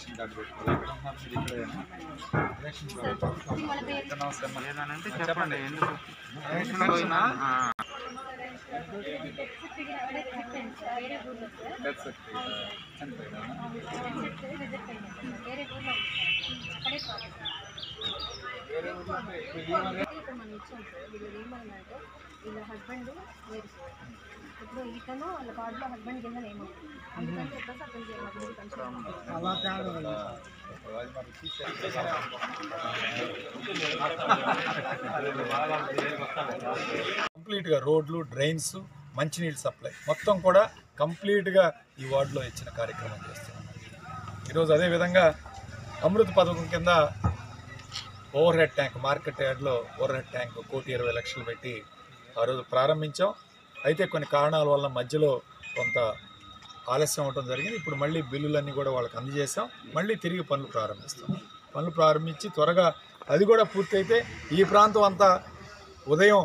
Ration card పెట్టుకోవాలి ఎక్కడ ఉన్నారు మీరు ఇక్కడేనా రేషన్ కార్డు ఎక్కడ నమస్తే అమ్మా. ఏదనంటే చెప్పండి. చెప్పండి ఎందుకు రేషన్ పోయినా ఆ, డెత్ సర్టిఫికేట్ చనిపోయినా వేరే ఊర్లో అంటే ఇప్పుడు ఈ ఊరే ఇక్కడ మనం ఇచ్చాం సార్ వీళ్ళు ఏమన్నారంటే వీళ్ళ హస్బెండ్ వేరు సార్ ఇప్పుడు ఇతను వాళ్ళ కార్డులో హస్బెండ్ కింద నేమ్ అందుకని చెప్పేసి అతను చేయాలి కన్సిడర్ కంప్లీట్గా రోడ్లు డ్రైన్స్ మంచినీళ్ళ సప్లై మొత్తం కూడా కంప్లీట్గా ఈ వార్డులో ఇచ్చిన కార్యక్రమం చేస్తున్నాం ఈరోజు అదేవిధంగా అమృత్ పథకం కింద ఓవర్ హెడ్ ట్యాంక్ మార్కెట్ యార్డ్లో ఓవర్ హెడ్ ట్యాంక్ కోటి ఇరవై లక్షలు పెట్టి ఆ రోజు ప్రారంభించాం అయితే కొన్ని కారణాల వల్ల మధ్యలో కొంత ఆలస్యం అవడం జరిగింది ఇప్పుడు మళ్ళీ బిల్లులన్నీ కూడా వాళ్ళకి అందజేసాం మళ్ళీ తిరిగి పనులు ప్రారంభిస్తాం పనులు ప్రారంభించి త్వరగా అది కూడా పూర్తయితే ఈ ప్రాంతం అంతా ఉదయం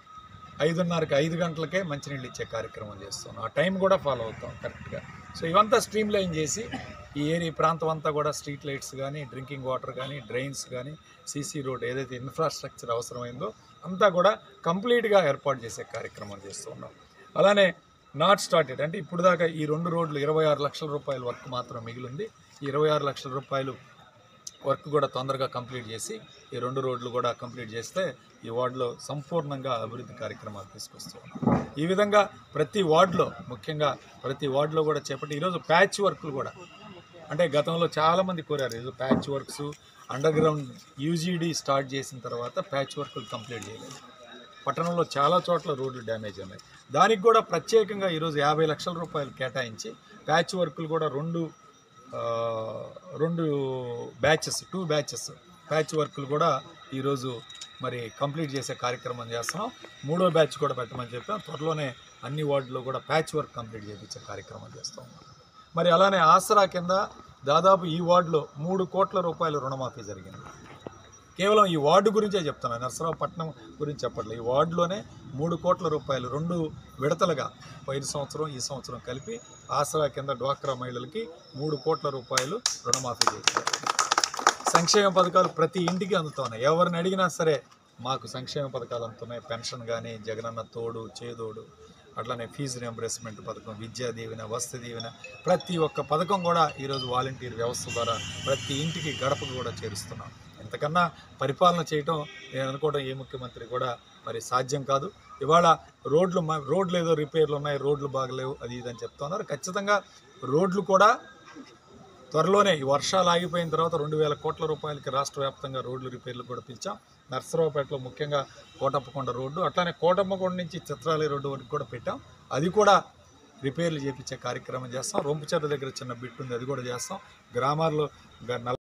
ఐదున్నరకి ఐదు గంటలకే మంచినీళ్ళు ఇచ్చే కార్యక్రమం చేస్తున్నాం ఆ టైం కూడా ఫాలో అవుతాం కరెక్ట్గా సో ఇవంతా స్ట్రీమ్ లైన్ చేసి ఈ ఏరియా ప్రాంతం అంతా కూడా స్ట్రీట్ లైట్స్ కానీ డ్రింకింగ్ వాటర్ కానీ డ్రైన్స్ కానీ సీసీ రోడ్ ఏదైతే ఇన్ఫ్రాస్ట్రక్చర్ అవసరమైందో అంతా కూడా కంప్లీట్గా ఏర్పాటు చేసే కార్యక్రమం చేస్తున్నాం అలానే నాట్ స్టార్టెడ్ అంటే ఇప్పుడు దాకా ఈ రెండు రోడ్లు ఇరవై ఆరు లక్షల రూపాయల వర్క్ మాత్రం మిగిలింది ఈ ఇరవై ఆరు లక్షల రూపాయలు వర్క్ కూడా తొందరగా కంప్లీట్ చేసి ఈ రెండు రోడ్లు కూడా కంప్లీట్ చేస్తే ఈ వార్డులో సంపూర్ణంగా అభివృద్ధి కార్యక్రమాలు తీసుకొస్తాం ఈ విధంగా ప్రతి వార్డులో ముఖ్యంగా ప్రతి వార్డులో కూడా చేపట్టి ఈరోజు ప్యాచ్ వర్క్లు కూడా అంటే గతంలో చాలామంది కోరారు ఈరోజు patch works under ground UGD start చేసిన తర్వాత ప్యాచ్ వర్క్లు కంప్లీట్ చేయలేదు పట్టణంలో చాలా చోట్ల రోడ్లు డ్యామేజ్ ఉన్నాయి దానికి కూడా ప్రత్యేకంగా ఈరోజు యాభై లక్షల రూపాయలు కేటాయించి ప్యాచ్ వర్కులు కూడా రెండు ఆ, రెండు బ్యాచెస్ టూ బ్యాచెస్ ప్యాచ్ వర్కులు కూడా ఈరోజు మరి కంప్లీట్ చేసే కార్యక్రమం చేస్తున్నాం మూడో బ్యాచ్ కూడా పెట్టమని చెప్పాం త్వరలోనే అన్ని వార్డులో కూడా ప్యాచ్ వర్క్ కంప్లీట్ చేయించే కార్యక్రమం చేస్తాం మరి అలానే ఆసరా కింద దాదాపు ఈ వార్డులో మూడు కోట్ల రూపాయల రుణమాఫీ జరిగింది కేవలం ఈ వార్డు గురించే చెప్తున్నాను నర్సరావుపట్నం గురించి చెప్పట్లేదు ఈ వార్డులోనే మూడు కోట్ల రూపాయలు రెండు విడతలుగా పోయిన సంవత్సరం ఈ సంవత్సరం కలిపి ఆసరా కింద డ్వాక్రా మహిళలకి మూడు కోట్ల రూపాయలు రుణమాఫీ చేశారు సంక్షేమ పథకాలు ప్రతి ఇంటికి అందుతున్నాయి ఎవరిని అడిగినా సరే మాకు సంక్షేమ పథకాలు అందుతున్నాయి పెన్షన్ కానీ జగనన్న తోడు చేదోడు అట్లానే ఫీజు రియంబర్స్మెంట్ పథకం విద్యా దీవెన వసతి దీవెన ప్రతి ఒక్క పథకం కూడా ఈరోజు వాలంటీర్ వ్యవస్థ ద్వారా ప్రతి ఇంటికి గడపకు కూడా చేరుస్తున్నాం ఇంతకన్నా పరిపాలన చేయటం నేను అనుకోవడం ఏ ముఖ్యమంత్రి కూడా మరి సాధ్యం కాదు ఇవాళ రోడ్లు మ- రోడ్లు ఏదో రిపేర్లు ఉన్నాయి రోడ్లు బాగలేవు అది ఇది అని చెప్తా ఉన్నారు ఖచ్చితంగా రోడ్లు కూడా త్వరలోనే ఈ వర్షాలు ఆగిపోయిన తర్వాత రెండు వేల కోట్ల రూపాయలకి రాష్ట్ర వ్యాప్తంగా రోడ్లు రిపేర్లు కూడా పిలిచాం నర్సరావుపేటలో ముఖ్యంగా కోటప్పకొండ రోడ్డు అట్లానే కోటమ్మకొండ నుంచి చిత్రాలయ రోడ్డు వరకు కూడా పెట్టాం అది కూడా రిపేర్లు చేపించే కార్యక్రమం చేస్తాం రొంపుచెర్ల దగ్గర చిన్న బిట్ ఉంది అది కూడా చేస్తాం గ్రామాల్లో గ- నల్ల